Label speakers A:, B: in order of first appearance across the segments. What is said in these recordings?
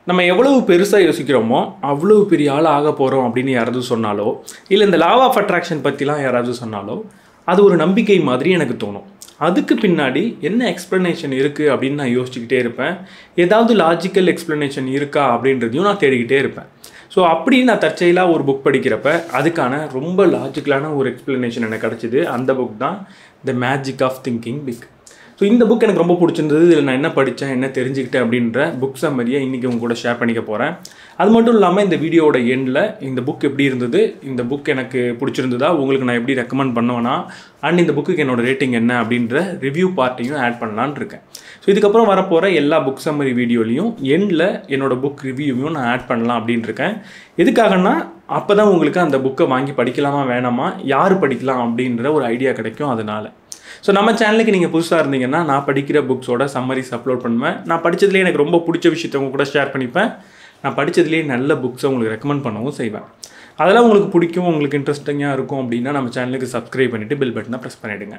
A: நம்ம எவ்வளவு பெருசாக யோசிக்கிறோமோ அவ்வளவு பெரிய ஆள் ஆக போகிறோம் அப்படின்னு யாராவது சொன்னாலோ இல்லை இந்த லாவ் ஆஃப் அட்ராக்ஷன் பற்றிலாம் யாராவது சொன்னாலோ அது ஒரு நம்பிக்கை மாதிரி எனக்கு தோணும் அதுக்கு பின்னாடி என்ன எக்ஸ்ப்ளனேஷன் இருக்குது அப்படின்னு நான் யோசிச்சுக்கிட்டே இருப்பேன் ஏதாவது லாஜிக்கல் எக்ஸ்ப்ளனேஷன் இருக்கா அப்படின்றதையும் நான் தேடிக்கிட்டே இருப்பேன் ஸோ அப்படி நான் தற்செயலாக ஒரு புக் படிக்கிறப்ப அதுக்கான ரொம்ப லாஜிக்கலான ஒரு எக்ஸ்ப்ளனேஷன் எனக்கு கிடச்சிது அந்த புக் தான் the magic of thinking big so இந்த புக் எனக்கு ரொம்ப பிடிச்சிருந்தது இதில் நான் என்ன படித்தேன் என்ன தெரிஞ்சுக்கிட்டேன் அப்படின்ற புக் சம்மரியை இன்றைக்கி உங்க கூட ஷேர் பண்ணிக்க போகிறேன் அது மட்டும் இல்லாமல் இந்த வீடியோவோட எண்டில் இந்த புக் எப்படி இருந்தது இந்த புக் எனக்கு பிடிச்சிருந்ததா உங்களுக்கு நான் எப்படி ரெக்கமெண்ட் பண்ணுவேன்னா அண்ட் இந்த புக்குக்கு என்னோட ரேட்டிங் என்ன அப்படின்ற ரிவ்யூ பார்ட்டையும் ஆட் பண்ணலான்னு இருக்கேன் ஸோ இதுக்கப்புறம் வரப்போகிற எல்லா புக் சம்மரி வீடியோலையும் எண்டில் என்னோட புக் ரிவ்யூவையும் நான் ஆட் பண்ணலாம் அப்படின்னு இருக்கேன் எதுக்காகனா அப்போ தான் உங்களுக்கு அந்த புக்கை வாங்கி படிக்கலாமா வேணாமா யார் படிக்கலாம் அப்படின்ற ஒரு ஐடியா கிடைக்கும் அதனால் ஸோ நம்ம சேனலுக்கு நீங்கள் புதுசாக இருந்தீங்கன்னா நான் படிக்கிற புக்ஸோட சம்மரிஸ் அப்லோட் பண்ணுவேன் நான் படித்ததுலேயே எனக்கு ரொம்ப பிடிச்ச விஷயத்த உங்க கூட ஷேர் பண்ணிப்பேன் நான் படித்ததுலேயே நல்ல புக்ஸை உங்களுக்கு ரெக்கமெண்ட் பண்ணவும் செய்வேன் அதெல்லாம் உங்களுக்கு பிடிக்கும் உங்களுக்கு இன்ட்ரெஸ்டிங்காக இருக்கும் அப்படின்னா நம்ம சேனலுக்கு சப்ஸ்கிரைப் பண்ணிவிட்டு பெல் பட்டனை ப்ரெஸ் பண்ணிவிடுங்க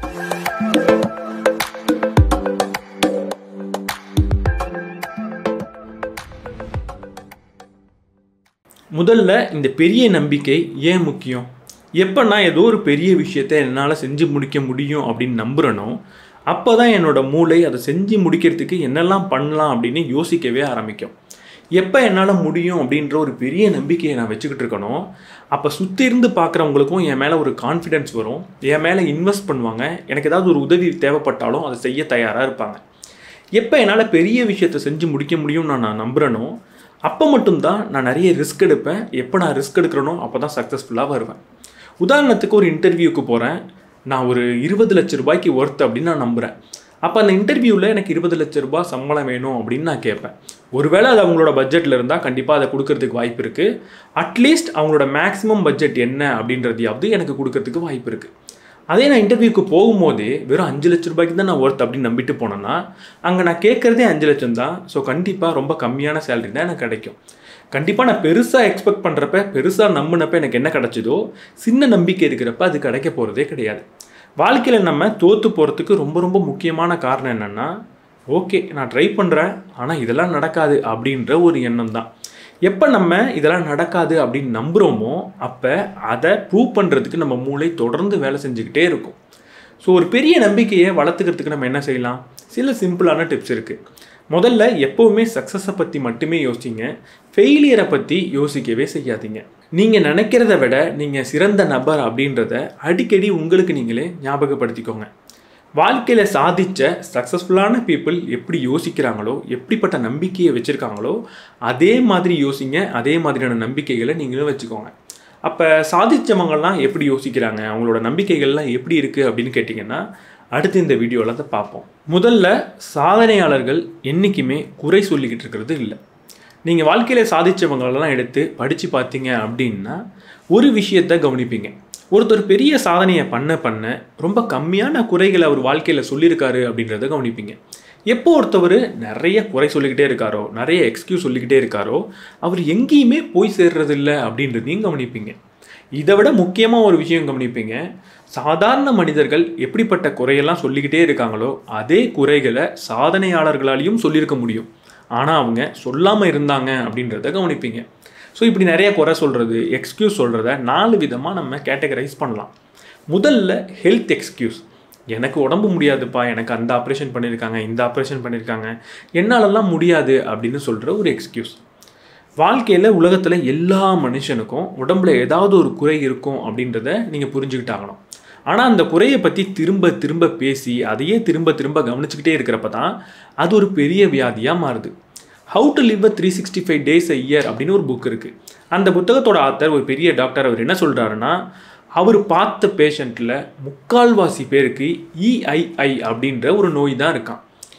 A: முதல்ல இந்த பெரிய நம்பிக்கை ஏன் முக்கியம் எப்போ நான் ஏதோ ஒரு பெரிய விஷயத்தை என்னால் செஞ்சு முடிக்க முடியும் அப்படின்னு நம்புகிறனோ அப்போ தான் என்னோடய மூளை அதை செஞ்சு முடிக்கிறதுக்கு என்னெல்லாம் பண்ணலாம் அப்படின்னு யோசிக்கவே ஆரம்பிக்கும் எப்போ என்னால் முடியும் அப்படின்ற ஒரு பெரிய நம்பிக்கையை நான் வச்சுக்கிட்டு இருக்கனோ அப்போ சுற்றி இருந்து பார்க்குறவங்களுக்கும் என் மேலே ஒரு கான்ஃபிடென்ஸ் வரும் என் மேலே இன்வெஸ்ட் பண்ணுவாங்க எனக்கு ஏதாவது ஒரு உதவி தேவைப்பட்டாலும் அதை செய்ய தயாராக இருப்பாங்க எப்போ என்னால் பெரிய விஷயத்தை செஞ்சு முடிக்க முடியும்னு நான் நான் நம்புகிறனோ அப்போ மட்டும்தான் நான் நிறைய ரிஸ்க் எடுப்பேன் எப்போ நான் ரிஸ்க் எடுக்கிறனோ அப்போ தான் சக்ஸஸ்ஃபுல்லாக வருவேன் உதாரணத்துக்கு ஒரு இன்டர்வியூக்கு போகிறேன் நான் ஒரு இருபது லட்ச ரூபாய்க்கு ஒர்த் அப்படின்னு நான் நம்புகிறேன் அப்போ அந்த இன்டர்வியூவில் எனக்கு இருபது லட்ச ரூபாய் சம்பளம் வேணும் அப்படின்னு நான் கேட்பேன் ஒருவேளை அது அவங்களோட பட்ஜெட்டில் இருந்தால் கண்டிப்பாக அதை கொடுக்கறதுக்கு வாய்ப்பு இருக்குது அட்லீஸ்ட் அவங்களோட மேக்ஸிமம் பட்ஜெட் என்ன அப்படின்றதையாவது எனக்கு கொடுக்கறதுக்கு வாய்ப்பு இருக்குது அதே நான் இன்டர்வியூக்கு போகும்போதே வெறும் அஞ்சு லட்ச ரூபாய்க்கு தான் நான் ஒர்த் அப்படின்னு நம்பிட்டு போனேன்னா அங்கே நான் கேட்குறதே அஞ்சு லட்சம் தான் ஸோ கண்டிப்பாக ரொம்ப கம்மியான சேலரி தான் எனக்கு கிடைக்கும் கண்டிப்பாக நான் பெருசாக எக்ஸ்பெக்ட் பண்ணுறப்ப பெருசாக நம்பினப்ப எனக்கு என்ன கிடைச்சதோ சின்ன நம்பிக்கை இருக்கிறப்ப அது கிடைக்க போகிறதே கிடையாது வாழ்க்கையில் நம்ம தோற்று போகிறதுக்கு ரொம்ப ரொம்ப முக்கியமான காரணம் என்னென்னா ஓகே நான் ட்ரை பண்ணுறேன் ஆனால் இதெல்லாம் நடக்காது அப்படின்ற ஒரு எண்ணம் தான் எப்போ நம்ம இதெல்லாம் நடக்காது அப்படின்னு நம்புகிறோமோ அப்போ அதை ப்ரூவ் பண்ணுறதுக்கு நம்ம மூளை தொடர்ந்து வேலை செஞ்சுக்கிட்டே இருக்கும் ஸோ ஒரு பெரிய நம்பிக்கையை வளர்த்துக்கிறதுக்கு நம்ம என்ன செய்யலாம் சில சிம்பிளான டிப்ஸ் இருக்குது முதல்ல எப்போவுமே சக்ஸஸை பற்றி மட்டுமே யோசிங்க ஃபெயிலியரை பற்றி யோசிக்கவே செய்யாதீங்க நீங்கள் நினைக்கிறத விட நீங்கள் சிறந்த நபர் அப்படின்றத அடிக்கடி உங்களுக்கு நீங்களே ஞாபகப்படுத்திக்கோங்க வாழ்க்கையில் சாதித்த சக்ஸஸ்ஃபுல்லான பீப்புள் எப்படி யோசிக்கிறாங்களோ எப்படிப்பட்ட நம்பிக்கையை வச்சுருக்காங்களோ அதே மாதிரி யோசிங்க அதே மாதிரியான நம்பிக்கைகளை நீங்களும் வச்சுக்கோங்க அப்போ சாதித்தவங்கலாம் எப்படி யோசிக்கிறாங்க அவங்களோட நம்பிக்கைகள்லாம் எப்படி இருக்குது அப்படின்னு கேட்டிங்கன்னா அடுத்து இந்த வீடியோவில் அதை பார்ப்போம் முதல்ல சாதனையாளர்கள் என்றைக்குமே குறை சொல்லிக்கிட்டு இருக்கிறது இல்லை நீங்கள் வாழ்க்கையில் சாதித்தவங்களெல்லாம் எடுத்து படித்து பார்த்தீங்க அப்படின்னா ஒரு விஷயத்தை கவனிப்பீங்க ஒருத்தர் பெரிய சாதனையை பண்ண பண்ண ரொம்ப கம்மியான குறைகளை அவர் வாழ்க்கையில் சொல்லியிருக்காரு அப்படின்றத கவனிப்பீங்க எப்போ ஒருத்தவர் நிறைய குறை சொல்லிக்கிட்டே இருக்காரோ நிறைய எக்ஸ்கியூஸ் சொல்லிக்கிட்டே இருக்காரோ அவர் எங்கேயுமே போய் சேர்றதில்ல அப்படின்றதையும் கவனிப்பீங்க இதை விட முக்கியமாக ஒரு விஷயம் கவனிப்பீங்க சாதாரண மனிதர்கள் எப்படிப்பட்ட குறையெல்லாம் சொல்லிக்கிட்டே இருக்காங்களோ அதே குறைகளை சாதனையாளர்களாலையும் சொல்லியிருக்க முடியும் ஆனால் அவங்க சொல்லாமல் இருந்தாங்க அப்படின்றத கவனிப்பீங்க ஸோ இப்படி நிறைய குறை சொல்கிறது எக்ஸ்கியூஸ் சொல்கிறத நாலு விதமாக நம்ம கேட்டகரைஸ் பண்ணலாம் முதல்ல ஹெல்த் எக்ஸ்கியூஸ் எனக்கு உடம்பு முடியாதுப்பா எனக்கு அந்த ஆப்ரேஷன் பண்ணியிருக்காங்க இந்த ஆப்ரேஷன் பண்ணியிருக்காங்க என்னாலெல்லாம் முடியாது அப்படின்னு சொல்கிற ஒரு எக்ஸ்கியூஸ் வாழ்க்கையில் உலகத்தில் எல்லா மனுஷனுக்கும் உடம்புல ஏதாவது ஒரு குறை இருக்கும் அப்படின்றத நீங்கள் புரிஞ்சுக்கிட்டாகணும் ஆனால் அந்த குறையை பற்றி திரும்ப திரும்ப பேசி அதையே திரும்ப திரும்ப கவனிச்சுக்கிட்டே இருக்கிறப்ப தான் அது ஒரு பெரிய வியாதியாக மாறுது how to live a three sixty five days a year அப்படின்னு ஒரு புக் இருக்குது அந்த புத்தகத்தோட ஆத்தர் ஒரு பெரிய டாக்டர் அவர் என்ன சொல்கிறாருன்னா அவர் பார்த்த பேஷண்ட்டில் முக்கால்வாசி பேருக்கு இஐஐ அப்படின்ற ஒரு நோய் தான் இருக்கான்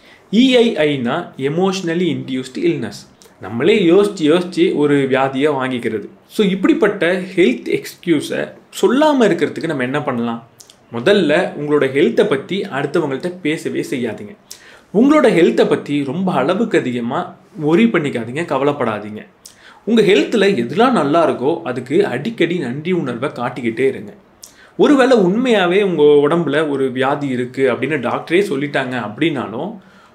A: இஐஐனா எமோஷ்னலி இன்டியூஸ்டு இல்னஸ் நம்மளே யோசித்து யோசித்து ஒரு வியாதியை வாங்கிக்கிறது ஸோ இப்படிப்பட்ட ஹெல்த் எக்ஸ்கியூஸை சொல்லாமல் இருக்கிறதுக்கு நம்ம என்ன பண்ணலாம் முதல்ல உங்களோட ஹெல்த்தை பற்றி அடுத்தவங்கள்ட்ட பேசவே செய்யாதீங்க உங்களோட ஹெல்த்தை பற்றி ரொம்ப அளவுக்கு அதிகமாக ஒரி பண்ணிக்காதீங்க கவலைப்படாதீங்க உங்கள் ஹெல்த்தில் எதெல்லாம் நல்லா இருக்கோ அதுக்கு அடிக்கடி நன்றி உணர்வை காட்டிக்கிட்டே இருங்க ஒருவேளை உண்மையாகவே உங்கள் உடம்புல ஒரு வியாதி இருக்குது அப்படின்னு டாக்டரே சொல்லிட்டாங்க அப்படின்னாலும்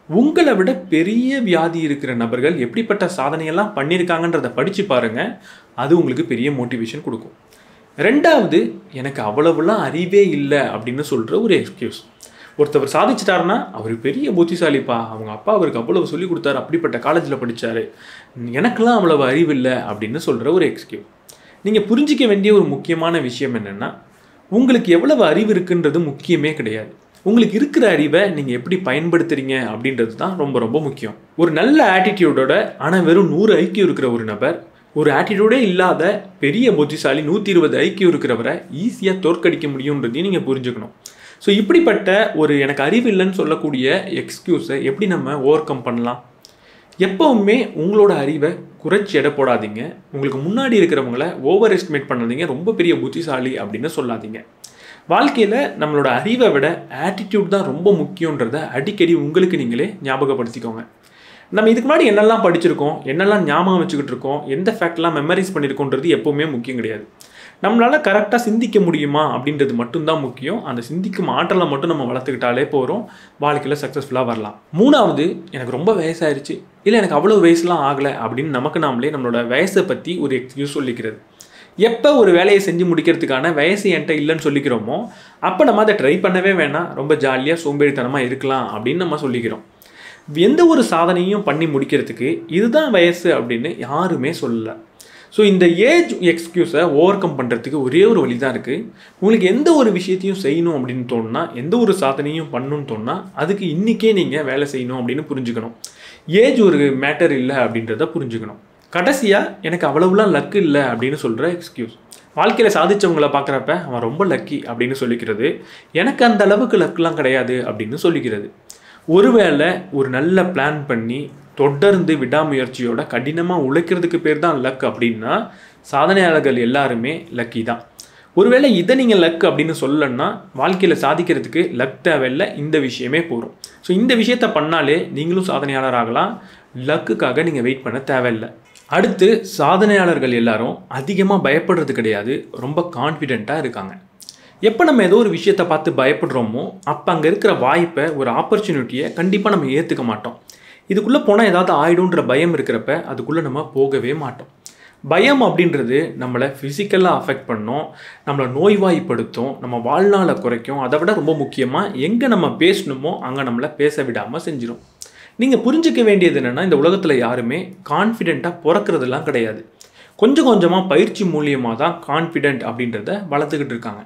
A: உங்களை விட பெரிய வியாதி இருக்கிற நபர்கள் எப்படிப்பட்ட சாதனையெல்லாம் பண்ணியிருக்காங்கன்றதை படித்து பாருங்கள் அது உங்களுக்கு பெரிய மோட்டிவேஷன் கொடுக்கும் ரெண்டாவது எனக்கு அவ்வளவுலாம் அறிவே இல்லை அப்படின்னு சொல்கிற ஒரு எக்ஸ்கியூஸ் ஒருத்தவர் சாதிச்சிட்டாருன்னா அவர் பெரிய புத்திசாலிப்பா அவங்க அப்பா அவருக்கு அவ்வளவு சொல்லி கொடுத்தாரு அப்படிப்பட்ட காலேஜில் படித்தார் எனக்கெல்லாம் அவ்வளவு அறிவு இல்லை அப்படின்னு சொல்கிற ஒரு எக்ஸ்கியூஸ் நீங்கள் புரிஞ்சிக்க வேண்டிய ஒரு முக்கியமான விஷயம் என்னென்னா உங்களுக்கு எவ்வளவு அறிவு இருக்குன்றது முக்கியமே கிடையாது உங்களுக்கு இருக்கிற அறிவை நீங்கள் எப்படி பயன்படுத்துறீங்க அப்படின்றது தான் ரொம்ப ரொம்ப முக்கியம் ஒரு நல்ல ஆட்டிடியூடோட ஆனால் வெறும் நூறு ஐக்கியம் இருக்கிற ஒரு நபர் ஒரு ஆட்டிடியூடே இல்லாத பெரிய புத்திசாலி நூற்றி இருபது ஐக்கியம் இருக்கிறவரை ஈஸியாக தோற்கடிக்க முடியுன்றதையும் நீங்கள் புரிஞ்சுக்கணும் ஸோ இப்படிப்பட்ட ஒரு எனக்கு அறிவு இல்லைன்னு சொல்லக்கூடிய எக்ஸ்கியூஸை எப்படி நம்ம ஓவர் கம் பண்ணலாம் எப்பவுமே உங்களோட அறிவை குறைச்சி எடை போடாதீங்க உங்களுக்கு முன்னாடி இருக்கிறவங்கள ஓவர் எஸ்டிமேட் பண்ணாதீங்க ரொம்ப பெரிய புத்திசாலி அப்படின்னு சொல்லாதீங்க வாழ்க்கையில் நம்மளோட அறிவை விட ஆட்டிடியூட் தான் ரொம்ப முக்கியன்றத அடிக்கடி உங்களுக்கு நீங்களே ஞாபகப்படுத்திக்கோங்க நம்ம இதுக்கு முன்னாடி என்னெல்லாம் படிச்சிருக்கோம் என்னெல்லாம் ஞாபகம் வச்சுக்கிட்டு இருக்கோம் எந்த ஃபேக்ட்லாம் மெமரைஸ் பண்ணியிருக்கோன்றது எப்போவுமே முக்கியம் கிடையாது நம்மளால் கரெக்டாக சிந்திக்க முடியுமா அப்படின்றது மட்டும்தான் முக்கியம் அந்த சிந்திக்கும் ஆற்றலை மட்டும் நம்ம வளர்த்துக்கிட்டாலே போகிறோம் வாழ்க்கையில் சக்ஸஸ்ஃபுல்லாக வரலாம் மூணாவது எனக்கு ரொம்ப வயசாயிருச்சு இல்லை எனக்கு அவ்வளோ வயசுலாம் ஆகலை அப்படின்னு நமக்கு நாமளே நம்மளோட வயசை பற்றி ஒரு எக்ஸ்கியூஸ் சொல்லிக்கிறது எப்போ ஒரு வேலையை செஞ்சு முடிக்கிறதுக்கான வயசு என்கிட்ட இல்லைன்னு சொல்லிக்கிறோமோ அப்போ நம்ம அதை ட்ரை பண்ணவே வேணாம் ரொம்ப ஜாலியாக சோம்பேறித்தனமாக இருக்கலாம் அப்படின்னு நம்ம சொல்லிக்கிறோம் எந்த ஒரு சாதனையும் பண்ணி முடிக்கிறதுக்கு இதுதான் வயசு அப்படின்னு யாருமே சொல்லலை ஸோ இந்த ஏஜ் எக்ஸ்கியூஸை ஓவர் கம் பண்ணுறதுக்கு ஒரே ஒரு வழி தான் இருக்குது உங்களுக்கு எந்த ஒரு விஷயத்தையும் செய்யணும் அப்படின்னு தோணுனா எந்த ஒரு சாதனையும் பண்ணணும்னு தோணுனா அதுக்கு இன்றைக்கே நீங்கள் வேலை செய்யணும் அப்படின்னு புரிஞ்சுக்கணும் ஏஜ் ஒரு மேட்டர் இல்லை அப்படின்றத புரிஞ்சுக்கணும் கடைசியாக எனக்கு அவ்வளவுலாம் லக்கு இல்லை அப்படின்னு சொல்கிற எக்ஸ்கியூஸ் வாழ்க்கையில் சாதிச்சவங்கள பார்க்குறப்ப அவன் ரொம்ப லக்கி அப்படின்னு சொல்லிக்கிறது எனக்கு அந்த அளவுக்கு லக்குலாம் கிடையாது அப்படின்னு சொல்லிக்கிறது ஒருவேளை ஒரு நல்ல பிளான் பண்ணி தொடர்ந்து விடாமுயற்சியோட கடினமாக உழைக்கிறதுக்கு பேர் தான் லக் அப்படின்னா சாதனையாளர்கள் எல்லாருமே லக்கி தான் ஒருவேளை இதை நீங்கள் லக் அப்படின்னு சொல்லணும்னா வாழ்க்கையில் சாதிக்கிறதுக்கு லக் தேவையில்லை இந்த விஷயமே போகும் ஸோ இந்த விஷயத்த பண்ணாலே நீங்களும் சாதனையாளர் ஆகலாம் லக்குக்காக நீங்கள் வெயிட் பண்ண தேவையில்லை அடுத்து சாதனையாளர்கள் எல்லாரும் அதிகமாக பயப்படுறது கிடையாது ரொம்ப கான்ஃபிடெண்ட்டாக இருக்காங்க எப்போ நம்ம ஏதோ ஒரு விஷயத்தை பார்த்து பயப்படுறோமோ அப்போ அங்கே இருக்கிற வாய்ப்பை ஒரு ஆப்பர்ச்சுனிட்டியை கண்டிப்பாக நம்ம ஏற்றுக்க மாட்டோம் இதுக்குள்ளே போனால் ஏதாவது ஆயிடும்ன்ற பயம் இருக்கிறப்ப அதுக்குள்ளே நம்ம போகவே மாட்டோம் பயம் அப்படின்றது நம்மளை ஃபிசிக்கலாக அஃபெக்ட் பண்ணும் நம்மளை நோய்வாய்ப்படுத்தும் நம்ம வாழ்நாளை குறைக்கும் அதை விட ரொம்ப முக்கியமாக எங்கே நம்ம பேசணுமோ அங்கே நம்மளை பேச விடாமல் செஞ்சிடும் நீங்கள் புரிஞ்சிக்க வேண்டியது என்னென்னா இந்த உலகத்தில் யாருமே கான்ஃபிடெண்ட்டாக பிறக்கிறதுலாம் கிடையாது கொஞ்சம் கொஞ்சமாக பயிற்சி மூலியமாக தான் கான்ஃபிடென்ட் அப்படின்றத வளர்த்துக்கிட்டு இருக்காங்க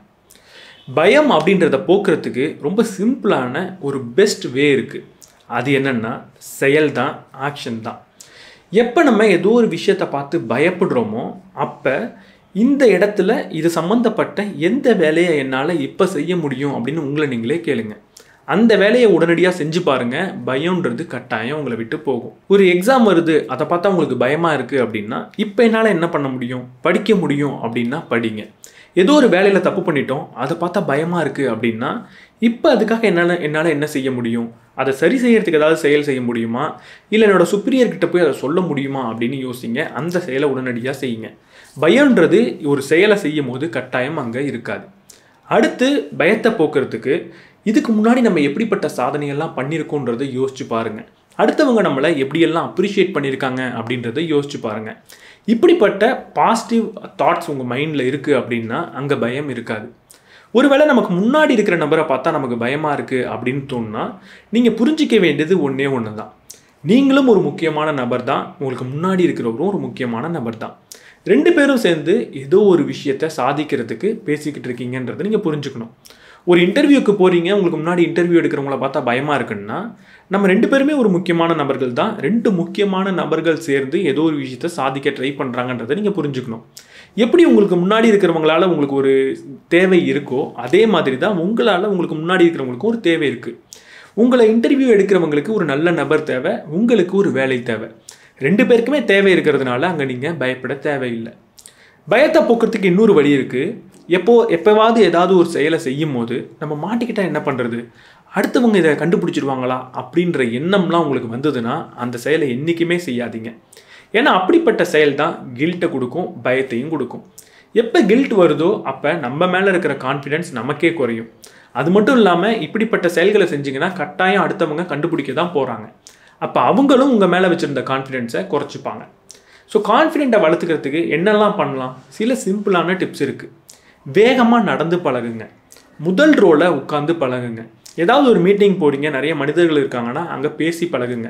A: பயம் அப்படின்றத போக்குறதுக்கு ரொம்ப சிம்பிளான ஒரு பெஸ்ட் வே இருக்குது அது என்னென்னா செயல் தான் ஆக்ஷன் தான் எப்போ நம்ம ஏதோ ஒரு விஷயத்தை பார்த்து பயப்படுறோமோ அப்போ இந்த இடத்துல இது சம்மந்தப்பட்ட எந்த வேலையை என்னால் இப்போ செய்ய முடியும் அப்படின்னு உங்களை நீங்களே கேளுங்க அந்த வேலையை உடனடியாக செஞ்சு பாருங்க பயம்ன்றது கட்டாயம் உங்களை விட்டு போகும் ஒரு எக்ஸாம் வருது அதை பார்த்தா உங்களுக்கு பயமாக இருக்குது அப்படின்னா இப்போ என்னால் என்ன பண்ண முடியும் படிக்க முடியும் அப்படின்னா படிங்க ஏதோ ஒரு வேலையில் தப்பு பண்ணிட்டோம் அதை பார்த்தா பயமாக இருக்குது அப்படின்னா இப்போ அதுக்காக என்னால் என்னால் என்ன செய்ய முடியும் அதை சரி செய்யறதுக்கு ஏதாவது செயல் செய்ய முடியுமா இல்லை என்னோட சுப்பீரியர் கிட்ட போய் அதை சொல்ல முடியுமா அப்படின்னு யோசிங்க அந்த செயலை உடனடியாக செய்யுங்க பயம்ன்றது ஒரு செயலை செய்யும் போது கட்டாயம் அங்கே இருக்காது அடுத்து பயத்தை போக்குறதுக்கு இதுக்கு முன்னாடி நம்ம எப்படிப்பட்ட சாதனையெல்லாம் பண்ணியிருக்கோன்றதை யோசிச்சு பாருங்க அடுத்தவங்க நம்மளை எப்படியெல்லாம் அப்ரிஷியேட் பண்ணியிருக்காங்க அப்படின்றத யோசிச்சு பாருங்க இப்படிப்பட்ட பாசிட்டிவ் தாட்ஸ் உங்கள் மைண்டில் இருக்குது அப்படின்னா அங்கே பயம் இருக்காது ஒருவேளை நமக்கு முன்னாடி இருக்கிற நபரை பார்த்தா நமக்கு பயமாக இருக்குது அப்படின்னு தோணுனா நீங்கள் புரிஞ்சிக்க வேண்டியது ஒன்றே ஒன்று தான் நீங்களும் ஒரு முக்கியமான நபர் தான் உங்களுக்கு முன்னாடி இருக்கிறவரும் ஒரு முக்கியமான நபர் தான் ரெண்டு பேரும் சேர்ந்து ஏதோ ஒரு விஷயத்தை சாதிக்கிறதுக்கு பேசிக்கிட்டு இருக்கீங்கன்றதை நீங்கள் புரிஞ்சுக்கணும் ஒரு இன்டர்வியூக்கு போகிறீங்க உங்களுக்கு முன்னாடி இன்டர்வியூ எடுக்கிறவங்கள பார்த்தா பயமாக இருக்குன்னா நம்ம ரெண்டு பேருமே ஒரு முக்கியமான நபர்கள் தான் ரெண்டு முக்கியமான நபர்கள் சேர்ந்து ஏதோ ஒரு விஷயத்தை சாதிக்க ட்ரை பண்ணுறாங்கன்றதை நீங்கள் புரிஞ்சுக்கணும் எப்படி உங்களுக்கு முன்னாடி இருக்கிறவங்களால உங்களுக்கு ஒரு தேவை இருக்கோ அதே மாதிரி தான் உங்களால் உங்களுக்கு முன்னாடி இருக்கிறவங்களுக்கும் ஒரு தேவை இருக்குது உங்களை இன்டர்வியூ எடுக்கிறவங்களுக்கு ஒரு நல்ல நபர் தேவை உங்களுக்கு ஒரு வேலை தேவை ரெண்டு பேருக்குமே தேவை இருக்கிறதுனால அங்கே நீங்கள் பயப்பட தேவையில்லை பயத்தை போக்குறதுக்கு இன்னொரு வழி இருக்குது எப்போ எப்போவாவது ஏதாவது ஒரு செயலை செய்யும் போது நம்ம மாட்டிக்கிட்டா என்ன பண்ணுறது அடுத்தவங்க இதை கண்டுபிடிச்சிருவாங்களா அப்படின்ற எண்ணம்லாம் உங்களுக்கு வந்ததுன்னா அந்த செயலை என்றைக்குமே செய்யாதீங்க ஏன்னா அப்படிப்பட்ட செயல் தான் கில்ட்டை கொடுக்கும் பயத்தையும் கொடுக்கும் எப்போ கில்ட் வருதோ அப்போ நம்ம மேலே இருக்கிற கான்ஃபிடென்ஸ் நமக்கே குறையும் அது மட்டும் இல்லாமல் இப்படிப்பட்ட செயல்களை செஞ்சீங்கன்னா கட்டாயம் அடுத்தவங்க கண்டுபிடிக்க தான் போகிறாங்க அப்போ அவங்களும் உங்கள் மேலே வச்சுருந்த கான்ஃபிடென்ஸை குறைச்சிப்பாங்க ஸோ கான்ஃபிடென்ட்டை வளர்த்துக்கிறதுக்கு என்னெல்லாம் பண்ணலாம் சில சிம்பிளான டிப்ஸ் இருக்குது வேகமாக நடந்து பழகுங்க முதல் ரோலை உட்காந்து பழகுங்க ஏதாவது ஒரு மீட்டிங் போறீங்க நிறைய மனிதர்கள் இருக்காங்கன்னா அங்கே பேசி பழகுங்க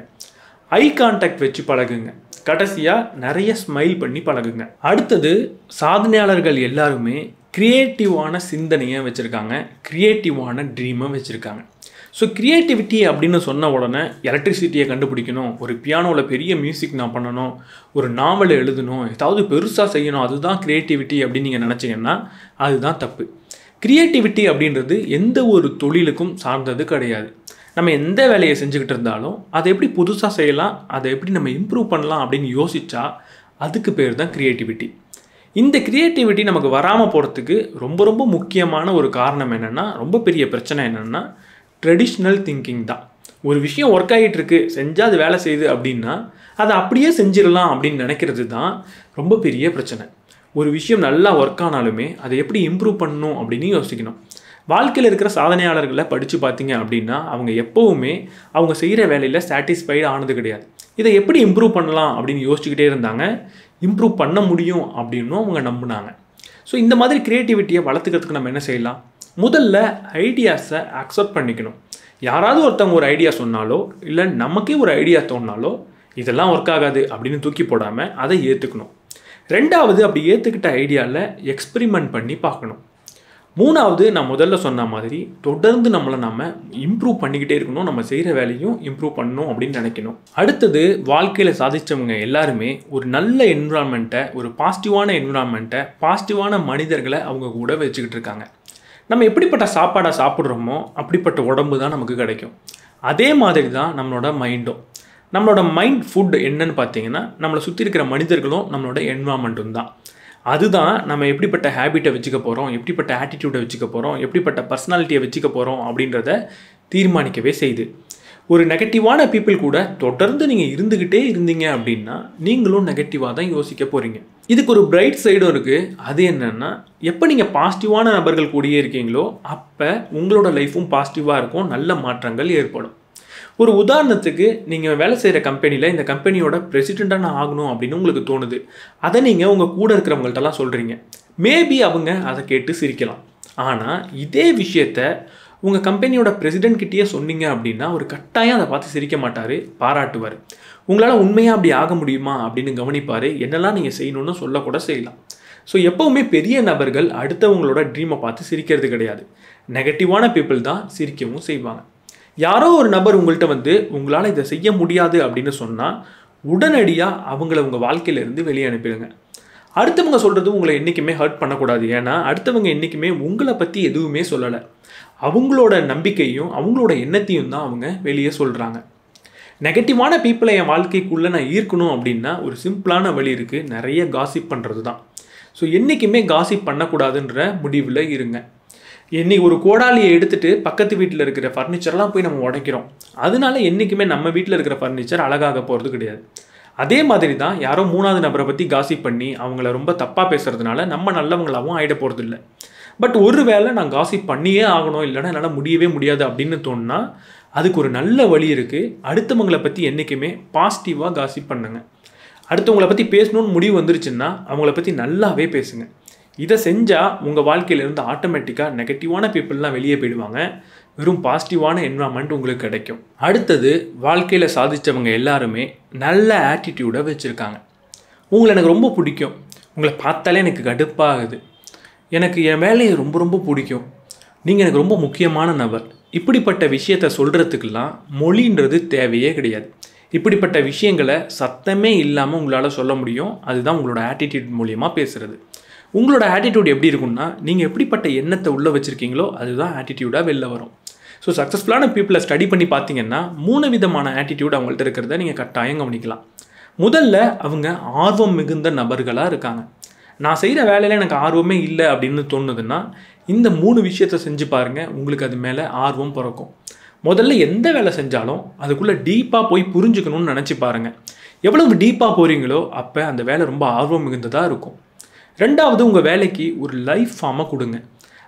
A: ஐ கான்டாக்ட் வச்சு பழகுங்க கடைசியாக நிறைய ஸ்மைல் பண்ணி பழகுங்க அடுத்தது சாதனையாளர்கள் எல்லாருமே க்ரியேட்டிவான சிந்தனையை வச்சுருக்காங்க க்ரியேட்டிவான ட்ரீமை வச்சுருக்காங்க ஸோ க்ரியேட்டிவிட்டி அப்படின்னு சொன்ன உடனே எலக்ட்ரிசிட்டியை கண்டுபிடிக்கணும் ஒரு பியானோவில் பெரிய மியூசிக் நான் பண்ணணும் ஒரு நாவல் எழுதணும் ஏதாவது பெருசாக செய்யணும் அதுதான் க்ரியேட்டிவிட்டி அப்படின்னு நீங்கள் நினச்சிங்கன்னா அதுதான் தப்பு க்ரியேட்டிவிட்டி அப்படின்றது எந்த ஒரு தொழிலுக்கும் சார்ந்தது கிடையாது நம்ம எந்த வேலையை செஞ்சுக்கிட்டு இருந்தாலும் அதை எப்படி புதுசாக செய்யலாம் அதை எப்படி நம்ம இம்ப்ரூவ் பண்ணலாம் அப்படின்னு யோசிச்சா அதுக்கு பேர் தான் க்ரியேட்டிவிட்டி இந்த க்ரியேட்டிவிட்டி நமக்கு வராமல் போகிறதுக்கு ரொம்ப ரொம்ப முக்கியமான ஒரு காரணம் என்னென்னா ரொம்ப பெரிய பிரச்சனை என்னென்னா ட்ரெடிஷ்னல் திங்கிங் தான் ஒரு விஷயம் ஒர்க் ஆகிட்டு இருக்கு செஞ்சால் அது வேலை செய்யுது அப்படின்னா அதை அப்படியே செஞ்சிடலாம் அப்படின்னு நினைக்கிறது தான் ரொம்ப பெரிய பிரச்சனை ஒரு விஷயம் நல்லா ஒர்க் ஆனாலுமே அதை எப்படி இம்ப்ரூவ் பண்ணணும் அப்படின்னு யோசிக்கணும் வாழ்க்கையில் இருக்கிற சாதனையாளர்களை படித்து பார்த்தீங்க அப்படின்னா அவங்க எப்போவுமே அவங்க செய்கிற வேலையில் சாட்டிஸ்ஃபைடு ஆனது கிடையாது இதை எப்படி இம்ப்ரூவ் பண்ணலாம் அப்படின்னு யோசிச்சுக்கிட்டே இருந்தாங்க இம்ப்ரூவ் பண்ண முடியும் அப்படின்னும் அவங்க நம்பினாங்க ஸோ இந்த மாதிரி க்ரியேட்டிவிட்டியை வளர்த்துக்கிறதுக்கு நம்ம என்ன செய்யலாம் முதல்ல ஐடியாஸை அக்செப்ட் பண்ணிக்கணும் யாராவது ஒருத்தவங்க ஒரு ஐடியா சொன்னாலோ இல்லை நமக்கே ஒரு ஐடியா தோணினாலோ இதெல்லாம் ஒர்க் ஆகாது அப்படின்னு தூக்கி போடாமல் அதை ஏற்றுக்கணும் ரெண்டாவது அப்படி ஏற்றுக்கிட்ட ஐடியாவில் எக்ஸ்பெரிமெண்ட் பண்ணி பார்க்கணும் மூணாவது நான் முதல்ல சொன்ன மாதிரி தொடர்ந்து நம்மளை நம்ம இம்ப்ரூவ் பண்ணிக்கிட்டே இருக்கணும் நம்ம செய்கிற வேலையும் இம்ப்ரூவ் பண்ணணும் அப்படின்னு நினைக்கணும் அடுத்தது வாழ்க்கையில் சாதிச்சவங்க எல்லாருமே ஒரு நல்ல என்விரான்மெண்ட்டை ஒரு பாசிட்டிவான என்விரான்மெண்ட்டை பாசிட்டிவான மனிதர்களை அவங்க கூட வச்சுக்கிட்டு இருக்காங்க நம்ம எப்படிப்பட்ட சாப்பாடை சாப்பிட்றோமோ அப்படிப்பட்ட உடம்பு தான் நமக்கு கிடைக்கும் அதே மாதிரி தான் நம்மளோட மைண்டும் நம்மளோட மைண்ட் ஃபுட் என்னன்னு பார்த்தீங்கன்னா நம்மளை சுற்றி இருக்கிற மனிதர்களும் நம்மளோட என்வாமெண்ட்டும் தான் அதுதான் நம்ம எப்படிப்பட்ட ஹேபிட்டை வச்சுக்க போகிறோம் எப்படிப்பட்ட ஆட்டிடியூடை வச்சுக்க போகிறோம் எப்படிப்பட்ட பர்சனாலிட்டியை வச்சுக்க போகிறோம் அப்படின்றத தீர்மானிக்கவே செய்யுது ஒரு நெகட்டிவான பீப்புள் கூட தொடர்ந்து நீங்கள் இருந்துக்கிட்டே இருந்தீங்க அப்படின்னா நீங்களும் நெகட்டிவாக தான் யோசிக்க போகிறீங்க இதுக்கு ஒரு பிரைட் சைடும் இருக்குது அது என்னென்னா எப்போ நீங்கள் பாசிட்டிவான நபர்கள் கூடயே இருக்கீங்களோ அப்போ உங்களோட லைஃப்பும் பாசிட்டிவாக இருக்கும் நல்ல மாற்றங்கள் ஏற்படும் ஒரு உதாரணத்துக்கு நீங்கள் வேலை செய்கிற கம்பெனியில் இந்த கம்பெனியோட பிரசிடெண்ட்டாக நான் ஆகணும் அப்படின்னு உங்களுக்கு தோணுது அதை நீங்கள் உங்கள் கூட இருக்கிறவங்கள்ட்டலாம் சொல்கிறீங்க மேபி அவங்க அதை கேட்டு சிரிக்கலாம் ஆனால் இதே விஷயத்த உங்கள் கம்பெனியோட பிரசிடென்ட் கிட்டேயே சொன்னீங்க அப்படின்னா ஒரு கட்டாயம் அதை பார்த்து சிரிக்க மாட்டார் பாராட்டுவார் உங்களால் உண்மையாக அப்படி ஆக முடியுமா அப்படின்னு கவனிப்பார் என்னெல்லாம் நீங்கள் செய்யணும்னு சொல்லக்கூட செய்யலாம் ஸோ எப்போவுமே பெரிய நபர்கள் அடுத்தவங்களோட ட்ரீமை பார்த்து சிரிக்கிறது கிடையாது நெகட்டிவான பீப்புள் தான் சிரிக்கவும் செய்வாங்க யாரோ ஒரு நபர் உங்கள்கிட்ட வந்து உங்களால் இதை செய்ய முடியாது அப்படின்னு சொன்னால் உடனடியாக அவங்கள உங்கள் வாழ்க்கையிலேருந்து வெளியே அனுப்பிடுங்க அடுத்தவங்க சொல்கிறது உங்களை என்றைக்குமே ஹர்ட் பண்ணக்கூடாது ஏன்னா அடுத்தவங்க என்றைக்குமே உங்களை பற்றி எதுவுமே சொல்லலை அவங்களோட நம்பிக்கையும் அவங்களோட எண்ணத்தையும் தான் அவங்க வெளியே சொல்கிறாங்க நெகட்டிவான பீப்புளை என் வாழ்க்கைக்குள்ளே நான் ஈர்க்கணும் அப்படின்னா ஒரு சிம்பிளான வழி இருக்குது நிறைய காசிப் பண்ணுறது தான் ஸோ என்றைக்குமே காசிப் பண்ணக்கூடாதுன்ற முடிவில் இருங்க இன்னைக்கு ஒரு கோடாலியை எடுத்துட்டு பக்கத்து வீட்டில் இருக்கிற ஃபர்னிச்சர்லாம் போய் நம்ம உடைக்கிறோம் அதனால என்றைக்குமே நம்ம வீட்டில் இருக்கிற ஃபர்னிச்சர் அழகாக போகிறது கிடையாது அதே மாதிரி தான் யாரோ மூணாவது நபரை பற்றி காசிப் பண்ணி அவங்கள ரொம்ப தப்பாக பேசுறதுனால நம்ம நல்லவங்களாகவும் ஆகிட போகிறது இல்லை பட் ஒரு வேளை நான் காசிப் பண்ணியே ஆகணும் இல்லைன்னா என்னால் முடியவே முடியாது அப்படின்னு தோணுனா அதுக்கு ஒரு நல்ல வழி இருக்குது அடுத்தவங்களை பற்றி என்றைக்குமே பாசிட்டிவாக காசிப் பண்ணுங்க அடுத்தவங்களை பற்றி பேசணும்னு முடிவு வந்துருச்சுன்னா அவங்கள பற்றி நல்லாவே பேசுங்க இதை செஞ்சால் உங்கள் வாழ்க்கையிலேருந்து ஆட்டோமேட்டிக்காக நெகட்டிவான பீப்புளெலாம் வெளியே போயிடுவாங்க வெறும் பாசிட்டிவான என்வரான்மெண்ட் உங்களுக்கு கிடைக்கும் அடுத்தது வாழ்க்கையில் சாதித்தவங்க எல்லாருமே நல்ல ஆட்டிடியூடை வச்சுருக்காங்க உங்களை எனக்கு ரொம்ப பிடிக்கும் உங்களை பார்த்தாலே எனக்கு கடுப்பாகுது எனக்கு என் வேலையை ரொம்ப ரொம்ப பிடிக்கும் நீங்கள் எனக்கு ரொம்ப முக்கியமான நபர் இப்படிப்பட்ட விஷயத்த சொல்கிறதுக்கெல்லாம் மொழின்றது தேவையே கிடையாது இப்படிப்பட்ட விஷயங்களை சத்தமே இல்லாமல் உங்களால் சொல்ல முடியும் அதுதான் உங்களோட ஆட்டிடியூட் மூலியமாக பேசுகிறது உங்களோட ஆட்டிடியூட் எப்படி இருக்கும்னா நீங்கள் எப்படிப்பட்ட எண்ணத்தை உள்ளே வச்சுருக்கீங்களோ அதுதான் ஆட்டிடியூடாக வெளில வரும் ஸோ சக்ஸஸ்ஃபுல்லான பீப்புளை ஸ்டடி பண்ணி பார்த்தீங்கன்னா மூணு விதமான ஆட்டிடியூட் அவங்கள்ட்ட இருக்கிறத நீங்கள் கட்டாயம் கவனிக்கலாம் முதல்ல அவங்க ஆர்வம் மிகுந்த நபர்களாக இருக்காங்க நான் செய்கிற வேலையில் எனக்கு ஆர்வமே இல்லை அப்படின்னு தோணுதுன்னா இந்த மூணு விஷயத்த செஞ்சு பாருங்கள் உங்களுக்கு அது மேலே ஆர்வம் பிறக்கும் முதல்ல எந்த வேலை செஞ்சாலும் அதுக்குள்ளே டீப்பாக போய் புரிஞ்சுக்கணும்னு நினச்சி பாருங்கள் எவ்வளவு டீப்பாக போகிறீங்களோ அப்போ அந்த வேலை ரொம்ப ஆர்வம் மிகுந்ததாக இருக்கும் ரெண்டாவது உங்கள் வேலைக்கு ஒரு லைஃப் ஃபார்மை கொடுங்க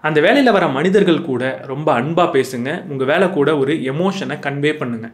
A: அந்த வேலையில் வர மனிதர்கள் கூட ரொம்ப அன்பாக பேசுங்க உங்கள் வேலை கூட ஒரு எமோஷனை கன்வே பண்ணுங்க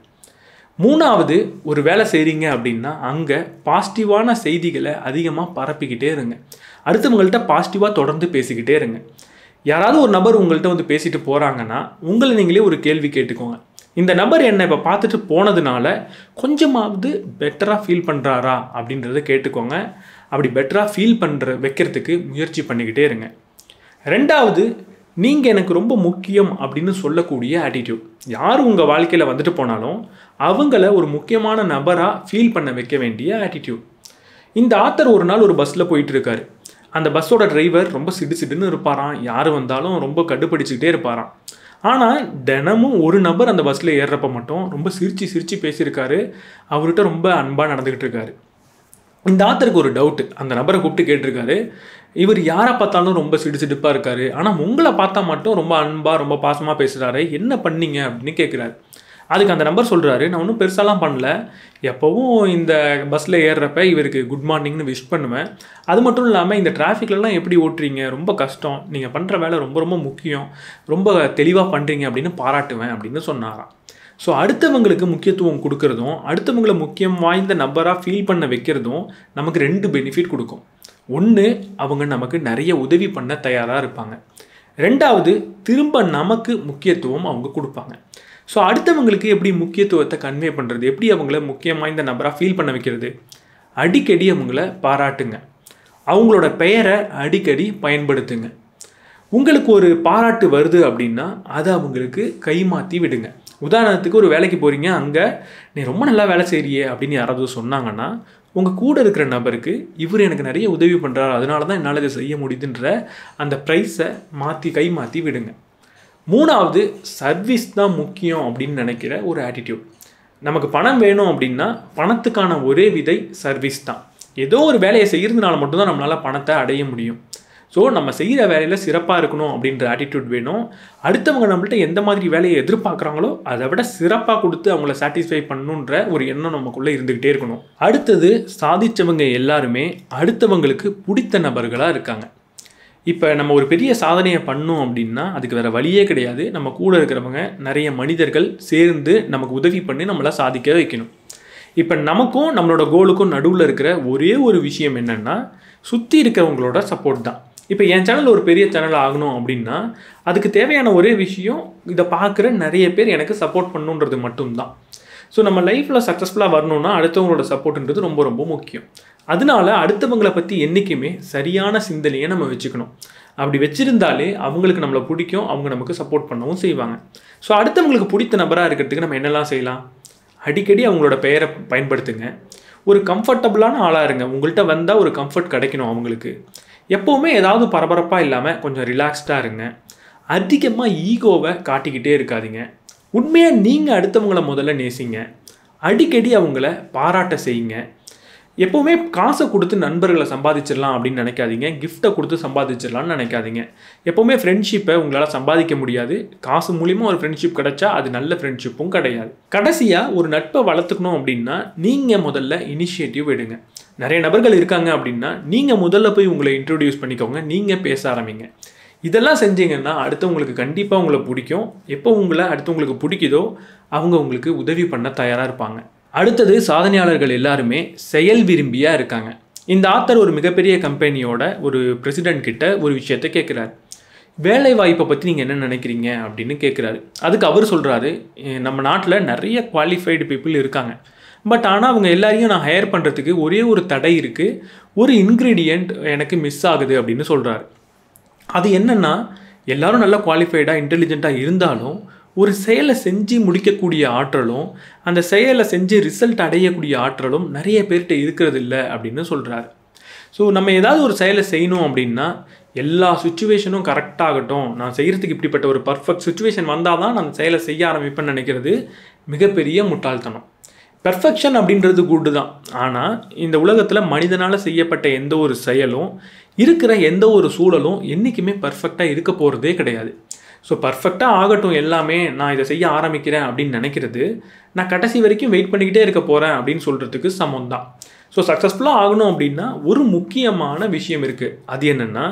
A: மூணாவது ஒரு வேலை செய்கிறீங்க அப்படின்னா அங்கே பாசிட்டிவான செய்திகளை அதிகமாக பரப்பிக்கிட்டே இருங்க அடுத்தவங்கள்ட்ட பாசிட்டிவாக தொடர்ந்து பேசிக்கிட்டே இருங்க யாராவது ஒரு நபர் உங்கள்கிட்ட வந்து பேசிட்டு போகிறாங்கன்னா உங்களை நீங்களே ஒரு கேள்வி கேட்டுக்கோங்க இந்த நபர் என்னை இப்போ பார்த்துட்டு போனதுனால கொஞ்சமாவது பெட்டராக ஃபீல் பண்ணுறாரா அப்படின்றத கேட்டுக்கோங்க அப்படி பெட்டராக ஃபீல் பண்ணுற வைக்கிறதுக்கு முயற்சி பண்ணிக்கிட்டே இருங்க ரெண்டாவது நீங்கள் எனக்கு ரொம்ப முக்கியம் அப்படின்னு சொல்லக்கூடிய ஆட்டிடியூட் யார் உங்கள் வாழ்க்கையில் வந்துட்டு போனாலும் அவங்கள ஒரு முக்கியமான நபராக ஃபீல் பண்ண வைக்க வேண்டிய ஆட்டிடியூட் இந்த ஆத்தர் ஒரு நாள் ஒரு பஸ்ஸில் போயிட்டு இருக்காரு அந்த பஸ்ஸோட டிரைவர் ரொம்ப சிடு சிடுன்னு இருப்பாராம் யார் வந்தாலும் ரொம்ப கடுப்பிடிச்சிக்கிட்டே இருப்பாராம் ஆனால் தினமும் ஒரு நபர் அந்த பஸ்ஸில் ஏறுறப்ப மட்டும் ரொம்ப சிரித்து சிரித்து பேசியிருக்காரு அவர்கிட்ட ரொம்ப அன்பாக நடந்துக்கிட்டு இருக்காரு இந்த ஆத்தருக்கு ஒரு டவுட்டு அந்த நபரை கூப்பிட்டு கேட்டிருக்காரு இவர் யாரை பார்த்தாலும் ரொம்ப சிடு சிடுப்பாக இருக்காரு ஆனால் உங்களை பார்த்தா மட்டும் ரொம்ப அன்பாக ரொம்ப பாசமாக பேசுகிறாரு என்ன பண்ணீங்க அப்படின்னு கேட்குறாரு அதுக்கு அந்த நம்பர் சொல்கிறாரு நான் ஒன்றும் பெருசாலாம் பண்ணல எப்போவும் இந்த பஸ்ஸில் ஏறுறப்ப இவருக்கு குட் மார்னிங்னு விஷ் பண்ணுவேன் அது மட்டும் இல்லாமல் இந்த டிராஃபிக்லலாம் எப்படி ஓட்டுறீங்க ரொம்ப கஷ்டம் நீங்கள் பண்ணுற வேலை ரொம்ப ரொம்ப முக்கியம் ரொம்ப தெளிவாக பண்ணுறீங்க அப்படின்னு பாராட்டுவேன் அப்படின்னு சொன்னாராம் ஸோ அடுத்தவங்களுக்கு முக்கியத்துவம் கொடுக்கறதும் அடுத்தவங்களை முக்கியம் வாய்ந்த நபராக ஃபீல் பண்ண வைக்கிறதும் நமக்கு ரெண்டு பெனிஃபிட் கொடுக்கும் ஒன்று அவங்க நமக்கு நிறைய உதவி பண்ண தயாராக இருப்பாங்க ரெண்டாவது திரும்ப நமக்கு முக்கியத்துவம் அவங்க கொடுப்பாங்க ஸோ அடுத்தவங்களுக்கு எப்படி முக்கியத்துவத்தை கன்வே பண்ணுறது எப்படி அவங்கள முக்கியம் வாய்ந்த நபராக ஃபீல் பண்ண வைக்கிறது அடிக்கடி அவங்கள பாராட்டுங்க அவங்களோட பெயரை அடிக்கடி பயன்படுத்துங்க உங்களுக்கு ஒரு பாராட்டு வருது அப்படின்னா அதை அவங்களுக்கு கைமாற்றி விடுங்க உதாரணத்துக்கு ஒரு வேலைக்கு போகிறீங்க அங்கே நீ ரொம்ப நல்லா வேலை செய்கிறியே அப்படின்னு யாராவது சொன்னாங்கன்னா உங்கள் கூட இருக்கிற நபருக்கு இவர் எனக்கு நிறைய உதவி பண்ணுறாரு அதனால தான் என்னால் இதை செய்ய முடியுதுன்ற அந்த ப்ரைஸை மாற்றி கை மாற்றி விடுங்க மூணாவது சர்வீஸ் தான் முக்கியம் அப்படின்னு நினைக்கிற ஒரு ஆட்டிடியூட் நமக்கு பணம் வேணும் அப்படின்னா பணத்துக்கான ஒரே விதை சர்வீஸ் தான் ஏதோ ஒரு வேலையை செய்கிறதுனால மட்டும்தான் நம்மளால் பணத்தை அடைய முடியும் ஸோ நம்ம செய்கிற வேலையில் சிறப்பாக இருக்கணும் அப்படின்ற ஆட்டிடியூட் வேணும் அடுத்தவங்க நம்மள்ட்ட எந்த மாதிரி வேலையை எதிர்பார்க்குறாங்களோ அதை விட சிறப்பாக கொடுத்து அவங்கள சாட்டிஸ்ஃபை பண்ணணுன்ற ஒரு எண்ணம் நமக்குள்ளே இருந்துக்கிட்டே இருக்கணும் அடுத்தது சாதித்தவங்க எல்லாருமே அடுத்தவங்களுக்கு பிடித்த நபர்களாக இருக்காங்க இப்போ நம்ம ஒரு பெரிய சாதனையை பண்ணோம் அப்படின்னா அதுக்கு வேறு வழியே கிடையாது நம்ம கூட இருக்கிறவங்க நிறைய மனிதர்கள் சேர்ந்து நமக்கு உதவி பண்ணி நம்மளை சாதிக்க வைக்கணும் இப்போ நமக்கும் நம்மளோட கோலுக்கும் நடுவில் இருக்கிற ஒரே ஒரு விஷயம் என்னென்னா சுற்றி இருக்கிறவங்களோட சப்போர்ட் தான் இப்போ என் சேனல் ஒரு பெரிய சேனல் ஆகணும் அப்படின்னா அதுக்கு தேவையான ஒரே விஷயம் இதை பார்க்குற நிறைய பேர் எனக்கு சப்போர்ட் பண்ணுன்றது மட்டும்தான் ஸோ நம்ம லைஃப்பில் சக்ஸஸ்ஃபுல்லாக வரணும்னா அடுத்தவங்களோட சப்போர்ட்ன்றது ரொம்ப ரொம்ப முக்கியம் அதனால அடுத்தவங்களை பற்றி என்றைக்குமே சரியான சிந்தனையை நம்ம வச்சுக்கணும் அப்படி வச்சுருந்தாலே அவங்களுக்கு நம்மளை பிடிக்கும் அவங்க நமக்கு சப்போர்ட் பண்ணவும் செய்வாங்க ஸோ அடுத்தவங்களுக்கு பிடித்த நபராக இருக்கிறதுக்கு நம்ம என்னெல்லாம் செய்யலாம் அடிக்கடி அவங்களோட பெயரை பயன்படுத்துங்க ஒரு கம்ஃபர்டபுளான ஆளாக இருங்க உங்கள்கிட்ட வந்தால் ஒரு கம்ஃபர்ட் கிடைக்கணும் அவங்களுக்கு எப்போவுமே ஏதாவது பரபரப்பாக இல்லாமல் கொஞ்சம் ரிலாக்ஸ்டாக இருங்க அதிகமாக ஈகோவை காட்டிக்கிட்டே இருக்காதீங்க உண்மையாக நீங்கள் அடுத்தவங்கள முதல்ல நேசிங்க அடிக்கடி அவங்கள பாராட்ட செய்யுங்க எப்போவுமே காசை கொடுத்து நண்பர்களை சம்பாதிச்சிடலாம் அப்படின்னு நினைக்காதீங்க கிஃப்ட்டை கொடுத்து சம்பாதிச்சிடலாம்னு நினைக்காதீங்க எப்போவுமே ஃப்ரெண்ட்ஷிப்பை உங்களால் சம்பாதிக்க முடியாது காசு மூலிமா ஒரு ஃப்ரெண்ட்ஷிப் கிடைச்சா அது நல்ல ஃப்ரெண்ட்ஷிப்பும் கிடையாது கடைசியாக ஒரு நட்பை வளர்த்துக்கணும் அப்படின்னா நீங்கள் முதல்ல இனிஷியேட்டிவ் எடுங்க நிறைய நபர்கள் இருக்காங்க அப்படின்னா நீங்கள் முதல்ல போய் உங்களை இன்ட்ரடியூஸ் பண்ணிக்கோங்க நீங்கள் பேச ஆரம்பிங்க இதெல்லாம் செஞ்சீங்கன்னா அடுத்தவங்களுக்கு கண்டிப்பாக உங்களை பிடிக்கும் எப்போ உங்களை அடுத்தவங்களுக்கு பிடிக்குதோ அவங்க உங்களுக்கு உதவி பண்ண தயாராக இருப்பாங்க அடுத்தது சாதனையாளர்கள் எல்லாருமே செயல் விரும்பியாக இருக்காங்க இந்த ஆத்தர் ஒரு மிகப்பெரிய கம்பெனியோட ஒரு பிரசிடென்ட் கிட்ட ஒரு விஷயத்த கேட்குறாரு வேலை வாய்ப்பை பற்றி நீங்கள் என்ன நினைக்கிறீங்க அப்படின்னு கேட்குறாரு அதுக்கு அவர் சொல்கிறாரு நம்ம நாட்டில் நிறைய குவாலிஃபைடு பீப்புள் இருக்காங்க பட் ஆனால் அவங்க எல்லாரையும் நான் ஹையர் பண்ணுறதுக்கு ஒரே ஒரு தடை இருக்குது ஒரு இன்க்ரீடியண்ட் எனக்கு மிஸ் ஆகுது அப்படின்னு சொல்கிறாரு அது என்னென்னா எல்லாரும் நல்லா குவாலிஃபைடாக இன்டெலிஜென்ட்டாக இருந்தாலும் ஒரு செயலை செஞ்சு முடிக்கக்கூடிய ஆற்றலும் அந்த செயலை செஞ்சு ரிசல்ட் அடையக்கூடிய ஆற்றலும் நிறைய பேர்கிட்ட இருக்கிறது இல்லை அப்படின்னு சொல்கிறாரு ஸோ நம்ம ஏதாவது ஒரு செயலை செய்யணும் அப்படின்னா எல்லா சுச்சுவேஷனும் கரெக்டாகட்டும் நான் செய்கிறதுக்கு இப்படிப்பட்ட ஒரு பர்ஃபெக்ட் சுச்சுவேஷன் வந்தால் தான் நான் அந்த செயலை செய்ய ஆரம்பிப்பேன்னு நினைக்கிறது மிகப்பெரிய முட்டாள்தனம் பெர்ஃபெக்ஷன் அப்படின்றது குட்டு தான் ஆனால் இந்த உலகத்தில் மனிதனால் செய்யப்பட்ட எந்த ஒரு செயலும் இருக்கிற எந்த ஒரு சூழலும் என்றைக்குமே பர்ஃபெக்டாக இருக்க போகிறதே கிடையாது ஸோ பர்ஃபெக்டாக ஆகட்டும் எல்லாமே நான் இதை செய்ய ஆரம்பிக்கிறேன் அப்படின்னு நினைக்கிறது நான் கடைசி வரைக்கும் வெயிட் பண்ணிக்கிட்டே இருக்க போகிறேன் அப்படின்னு சொல்கிறதுக்கு சமம் தான் ஸோ சக்ஸஸ்ஃபுல்லாக ஆகணும் அப்படின்னா ஒரு முக்கியமான விஷயம் இருக்குது அது என்னென்னா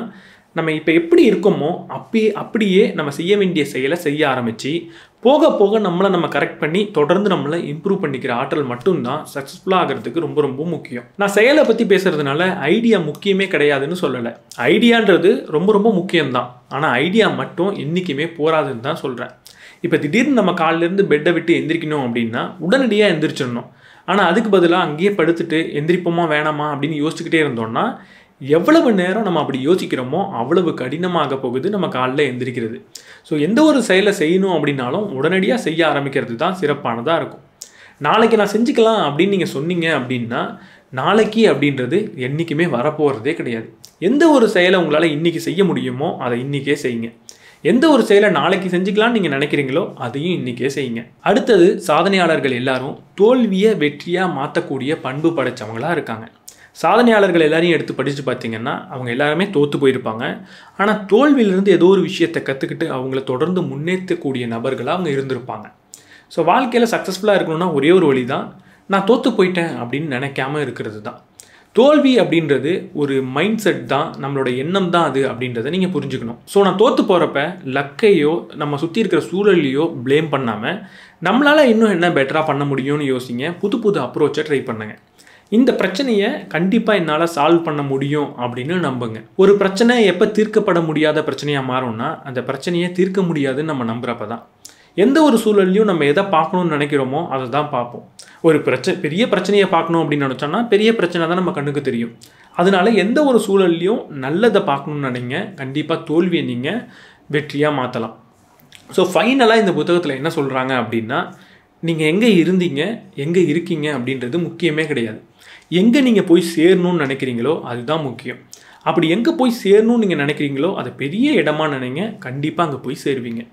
A: நம்ம இப்போ எப்படி இருக்கோமோ அப்பயே அப்படியே நம்ம செய்ய வேண்டிய செயலை செய்ய ஆரம்பித்து போக போக நம்மளை நம்ம கரெக்ட் பண்ணி தொடர்ந்து நம்மளை இம்ப்ரூவ் பண்ணிக்கிற ஆற்றல் மட்டும்தான் சக்ஸஸ்ஃபுல்லாக ஆகிறதுக்கு ரொம்ப ரொம்ப முக்கியம் நான் செயலை பற்றி பேசுகிறதுனால ஐடியா முக்கியமே கிடையாதுன்னு சொல்லலை ஐடியான்றது ரொம்ப ரொம்ப முக்கியம்தான் ஆனால் ஐடியா மட்டும் என்றைக்குமே போராதுன்னு தான் சொல்கிறேன் இப்போ திடீர்னு நம்ம காலிலேருந்து பெட்டை விட்டு எந்திரிக்கணும் அப்படின்னா உடனடியாக எந்திரிச்சிடணும் ஆனால் அதுக்கு பதிலாக அங்கேயே படுத்துட்டு எந்திரிப்போமா வேணாமா அப்படின்னு யோசிச்சுக்கிட்டே இருந்தோம்னா எவ்வளவு நேரம் நம்ம அப்படி யோசிக்கிறோமோ அவ்வளவு கடினமாக போகுது நம்ம காலைல எந்திரிக்கிறது ஸோ எந்த ஒரு செயலை செய்யணும் அப்படின்னாலும் உடனடியாக செய்ய ஆரம்பிக்கிறது தான் சிறப்பானதாக இருக்கும் நாளைக்கு நான் செஞ்சுக்கலாம் அப்படின்னு நீங்கள் சொன்னீங்க அப்படின்னா நாளைக்கு அப்படின்றது என்றைக்குமே வரப்போகிறதே கிடையாது எந்த ஒரு செயலை உங்களால் இன்றைக்கி செய்ய முடியுமோ அதை இன்றைக்கே செய்யுங்க எந்த ஒரு செயலை நாளைக்கு செஞ்சுக்கலாம்னு நீங்கள் நினைக்கிறீங்களோ அதையும் இன்றைக்கே செய்யுங்க அடுத்தது சாதனையாளர்கள் எல்லாரும் தோல்வியை வெற்றியாக மாற்றக்கூடிய பண்பு படைச்சவங்களாக இருக்காங்க சாதனையாளர்கள் எல்லாரையும் எடுத்து படித்து பார்த்தீங்கன்னா அவங்க எல்லாருமே தோற்று போயிருப்பாங்க ஆனால் தோல்வியிலிருந்து ஏதோ ஒரு விஷயத்தை கற்றுக்கிட்டு அவங்கள தொடர்ந்து முன்னேற்றக்கூடிய நபர்களாக அவங்க இருந்திருப்பாங்க ஸோ வாழ்க்கையில் சக்ஸஸ்ஃபுல்லாக இருக்கணும்னா ஒரே ஒரு வழி தான் நான் தோற்று போயிட்டேன் அப்படின்னு நினைக்காம இருக்கிறது தான் தோல்வி அப்படின்றது ஒரு மைண்ட் செட் தான் நம்மளோட எண்ணம் தான் அது அப்படின்றத நீங்கள் புரிஞ்சுக்கணும் ஸோ நான் தோற்று போகிறப்ப லக்கையோ நம்ம சுற்றி இருக்கிற சூழலையோ ப்ளேம் பண்ணாமல் நம்மளால் இன்னும் என்ன பெட்டராக பண்ண முடியும்னு யோசிங்க புது புது அப்ரோச்சை ட்ரை பண்ணுங்க இந்த பிரச்சனையை கண்டிப்பாக என்னால் சால்வ் பண்ண முடியும் அப்படின்னு நம்புங்க ஒரு பிரச்சனை எப்போ தீர்க்கப்பட முடியாத பிரச்சனையாக மாறும்னா அந்த பிரச்சனையை தீர்க்க முடியாதுன்னு நம்ம நம்புறப்ப தான் எந்த ஒரு சூழல்லையும் நம்ம எதை பார்க்கணும்னு நினைக்கிறோமோ அதை தான் பார்ப்போம் ஒரு பிரச்சனை பெரிய பிரச்சனையை பார்க்கணும் அப்படின்னு நினச்சோன்னா பெரிய பிரச்சனை தான் நம்ம கண்ணுக்கு தெரியும் அதனால எந்த ஒரு சூழல்லையும் நல்லதை பார்க்கணும்னு நினைங்க கண்டிப்பாக தோல்வியை நீங்கள் வெற்றியாக மாற்றலாம் ஸோ ஃபைனலாக இந்த புத்தகத்தில் என்ன சொல்கிறாங்க அப்படின்னா நீங்கள் எங்கே இருந்தீங்க எங்கே இருக்கீங்க அப்படின்றது முக்கியமே கிடையாது எங்கே நீங்கள் போய் சேரணும்னு நினைக்கிறீங்களோ அதுதான் முக்கியம் அப்படி எங்கே போய் சேரணும்னு நீங்கள் நினைக்கிறீங்களோ அதை பெரிய இடமா நினைங்க கண்டிப்பாக அங்கே போய் சேருவீங்க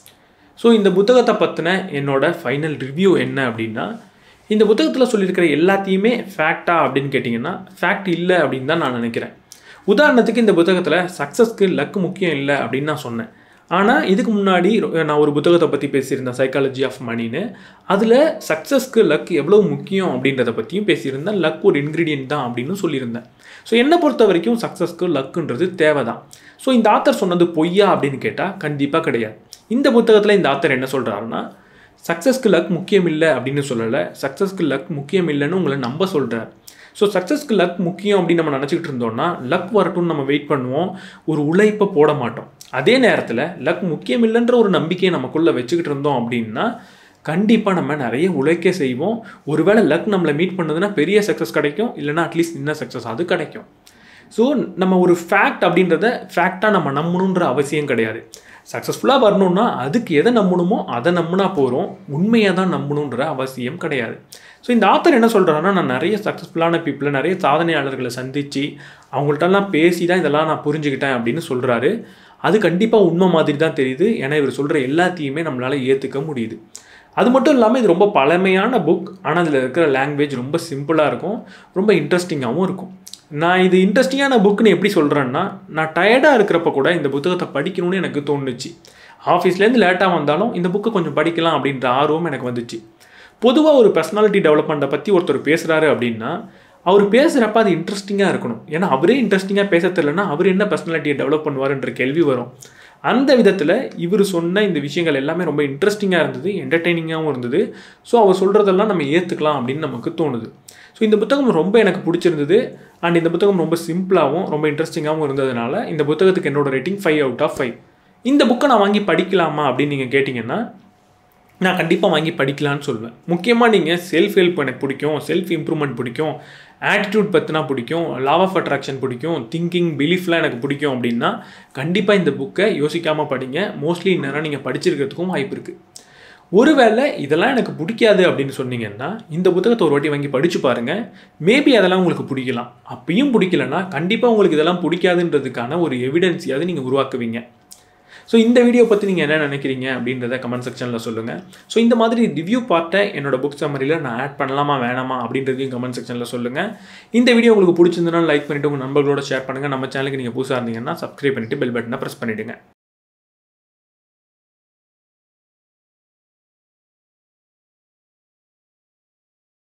A: ஸோ இந்த புத்தகத்தை பற்றின என்னோட ஃபைனல் ரிவ்யூ என்ன அப்படின்னா இந்த புத்தகத்தில் சொல்லியிருக்கிற எல்லாத்தையுமே ஃபேக்டா அப்படின்னு கேட்டிங்கன்னா ஃபேக்ட் இல்லை அப்படின்னு தான் நான் நினைக்கிறேன் உதாரணத்துக்கு இந்த புத்தகத்தில் சக்ஸஸ்க்கு லக்கு முக்கியம் இல்லை அப்படின்னு நான் சொன்னேன் ஆனால் இதுக்கு முன்னாடி நான் ஒரு புத்தகத்தை பற்றி பேசியிருந்தேன் சைக்காலஜி ஆஃப் மணின்னு அதில் சக்ஸஸ்க்கு லக் எவ்வளோ முக்கியம் அப்படின்றத பற்றியும் பேசியிருந்தேன் லக் ஒரு இன்க்ரீடியன்ட் தான் அப்படின்னு சொல்லியிருந்தேன் ஸோ என்னை பொறுத்த வரைக்கும் சக்ஸஸ்க்கு லக்குன்றது தேவை தான் ஸோ இந்த ஆத்தர் சொன்னது பொய்யா அப்படின்னு கேட்டால் கண்டிப்பாக கிடையாது இந்த புத்தகத்தில் இந்த ஆத்தர் என்ன சொல்கிறாருன்னா சக்ஸஸ்க்கு லக் முக்கியம் இல்லை அப்படின்னு சொல்லலை சக்ஸஸ்க்கு லக் முக்கியம் இல்லைன்னு உங்களை நம்ப சொல்கிறார் ஸோ சக்ஸஸ்க்கு லக் முக்கியம் அப்படின்னு நம்ம நினச்சிக்கிட்டு இருந்தோம்னா லக் வரட்டும்னு நம்ம வெயிட் பண்ணுவோம் ஒரு உழைப்பை போட மாட்டோம் அதே நேரத்தில் லக் முக்கியம் இல்லைன்ற ஒரு நம்பிக்கையை நமக்குள்ளே வச்சுக்கிட்டு இருந்தோம் அப்படின்னா கண்டிப்பாக நம்ம நிறைய உழைக்க செய்வோம் ஒருவேளை லக் நம்மளை மீட் பண்ணதுன்னா பெரிய சக்ஸஸ் கிடைக்கும் இல்லைனா அட்லீஸ்ட் சின்ன சக்ஸஸ் அது கிடைக்கும் ஸோ நம்ம ஒரு ஃபேக்ட் அப்படின்றத ஃபேக்டாக நம்ம நம்பணுன்ற அவசியம் கிடையாது சக்ஸஸ்ஃபுல்லாக வரணும்னா அதுக்கு எதை நம்பணுமோ அதை நம்பினா போகிறோம் உண்மையாக தான் நம்பணுன்ற அவசியம் கிடையாது ஸோ இந்த ஆத்தர் என்ன சொல்கிறாருன்னா நான் நிறைய சக்ஸஸ்ஃபுல்லான பீப்புளை நிறைய சாதனையாளர்களை சந்தித்து அவங்கள்ட்டலாம் பேசி தான் இதெல்லாம் நான் புரிஞ்சுக்கிட்டேன் அப்படின்னு சொல்கிறாரு அது கண்டிப்பாக உண்மை மாதிரி தான் தெரியுது ஏன்னா இவர் சொல்கிற எல்லாத்தையுமே நம்மளால் ஏற்றுக்க முடியுது அது மட்டும் இல்லாமல் இது ரொம்ப பழமையான புக் ஆனால் அதில் இருக்கிற லாங்குவேஜ் ரொம்ப சிம்பிளாக இருக்கும் ரொம்ப இன்ட்ரெஸ்டிங்காகவும் இருக்கும் நான் இது இன்ட்ரெஸ்டிங்கான புக்குன்னு எப்படி சொல்கிறேன்னா நான் டயர்டாக இருக்கிறப்ப கூட இந்த புத்தகத்தை படிக்கணும்னு எனக்கு தோணுச்சு ஆஃபீஸ்லேருந்து லேட்டாக வந்தாலும் இந்த புக்கை கொஞ்சம் படிக்கலாம் அப்படின்ற ஆர்வம் எனக்கு வந்துச்சு பொதுவாக ஒரு பர்சனாலிட்டி டெவலப்மெண்ட்டை பற்றி ஒருத்தர் பேசுகிறாரு அப்படின்னா அவர் பேசுகிறப்ப அது இன்ட்ரெஸ்டிங்காக இருக்கணும் ஏன்னா அவரே இன்ட்ரெஸ்டிங்காக பேச தெரியலனா அவர் என்ன பர்சனாலிட்டியை டெவலப் பண்ணுவார்ன்ற கேள்வி வரும் அந்த விதத்தில் இவர் சொன்ன இந்த விஷயங்கள் எல்லாமே ரொம்ப இன்ட்ரெஸ்டிங்காக இருந்தது என்டர்டெய்னிங்காகவும் இருந்தது ஸோ அவர் சொல்கிறதெல்லாம் நம்ம ஏற்றுக்கலாம் அப்படின்னு நமக்கு தோணுது ஸோ இந்த புத்தகம் ரொம்ப எனக்கு பிடிச்சிருந்தது அண்ட் இந்த புத்தகம் ரொம்ப சிம்பிளாகவும் ரொம்ப இன்ட்ரெஸ்டிங்காகவும் இருந்ததுனால இந்த புத்தகத்துக்கு என்னோட rating five out of five இந்த புக்கை நான் வாங்கி படிக்கலாமா அப்படின்னு நீங்கள் கேட்டிங்கன்னா நான் கண்டிப்பாக வாங்கி படிக்கலான்னு சொல்லுவேன் முக்கியமாக நீங்கள் செல்ஃப் ஹெல்ப் எனக்கு பிடிக்கும் செல்ஃப் இம்ப்ரூவ்மெண்ட் பிடிக்கும் ஆட்டிடியூட் பற்றினா பிடிக்கும் லாவ் ஆஃப் அட்ராக்ஷன் பிடிக்கும் திங்கிங் பிலீஃப்லாம் எனக்கு பிடிக்கும் அப்படின்னா கண்டிப்பாக இந்த புக்கை யோசிக்காமல் படிங்க மோஸ்ட்லி இந்நேரம் நீங்கள் படிச்சிருக்கிறதுக்கும் வாய்ப்பு இருக்குது ஒருவேளை இதெல்லாம் எனக்கு பிடிக்காது அப்படின்னு சொன்னீங்கன்னா இந்த புத்தகத்தை ஒரு வாட்டி வாங்கி படித்து பாருங்கள் மேபி அதெல்லாம் உங்களுக்கு பிடிக்கலாம் அப்பயும் பிடிக்கலன்னா கண்டிப்பாக உங்களுக்கு இதெல்லாம் பிடிக்காதுன்றதுக்கான ஒரு எவிடன்ஸையாவது நீங்கள் உருவாக்குவீங்க ஸோ இந்த வீடியோ பற்றி நீங்கள் என்ன நினைக்கிறீங்க அப்படின்றத கமெண்ட் செக்ஷனில் சொல்லுங்கள் ஸோ இந்த மாதிரி ரிவ்யூ பார்ட்டை என்னோட புக் சம்மரியில் நான் ஆட் பண்ணலாமா வேணாமா அப்படின்றதையும் கமெண்ட் செக்ஷனில் சொல்லுங்கள் இந்த வீடியோ உங்களுக்கு பிடிச்சிருந்தனால லைக் பண்ணிவிட்டு உங்கள் நண்பர்களோட ஷேர் பண்ணுங்கள் நம்ம சேனலுக்கு நீங்கள் புதுசாக இருந்தீங்கன்னா சப்ஸ்கிரைப் பண்ணிவிட்டு பெல் பட்டனை ப்ரெஸ் பண்ணிவிடுங்க